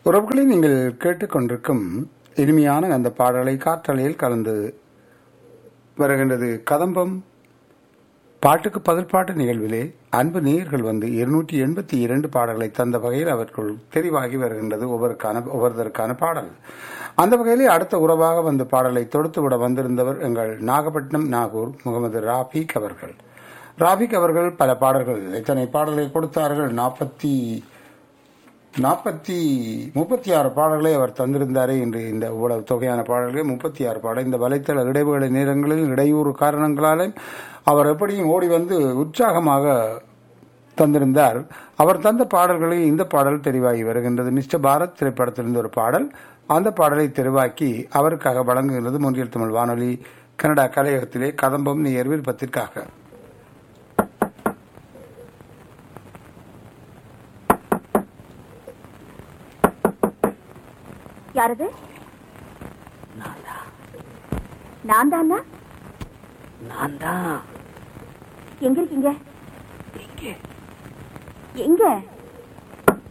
உறவுகளை நீங்கள் கேட்டுக்கொண்டிருக்கும் இனிமையான அந்த பாடலை காற்றலையில் கலந்து வருகின்றது கதம்பம் பாட்டுக்கு பதில் பாட்டு நிகழ்விலே அன்பு நேயர்கள் வந்து இருநூற்றி எண்பத்தி இரண்டு பாடல்களை தந்த வகையில் அவர்கள் தெரிவாகி வருகின்றது ஒவ்வொருக்கான ஒவ்வொருத்தருக்கான பாடல் அந்த வகையிலே அடுத்த உறவாக வந்த பாடலை தொடுத்து விட வந்திருந்தவர் எங்கள் நாகப்பட்டினம் நாகூர் முகமது ராபிக் அவர்கள் ராபிக் அவர்கள் பல பாடல்கள் எத்தனை பாடல்களை கொடுத்தார்கள் நாற்பத்தி நாற்பத்தி முப்பத்தி ஆறு பாடல்களை அவர் தந்திருந்தாரே என்று இந்த இவ்வளவு தொகையான பாடல்களை முப்பத்தி ஆறு பாடல் இந்த வலைத்தள இடைவேளை நேரங்களில் இடையூறு காரணங்களாலே அவர் எப்படியும் ஓடி வந்து உற்சாகமாக தந்திருந்தார் அவர் தந்த பாடல்களில் இந்த பாடல் தெரிவாகி வருகின்றது மிஸ்டர் பாரத் திரைப்படத்திலிருந்து ஒரு பாடல் அந்த பாடலை தெரிவாக்கி அவருக்காக வழங்குகிறது முன்றியல் தமிழ் வானொலி கனடா கலையகத்திலே கதம்பம் நேர் விருப்பத்திற்காக யாரது நான் தானா நான் தான் எங்க இருக்கீங்க இங்கே எங்க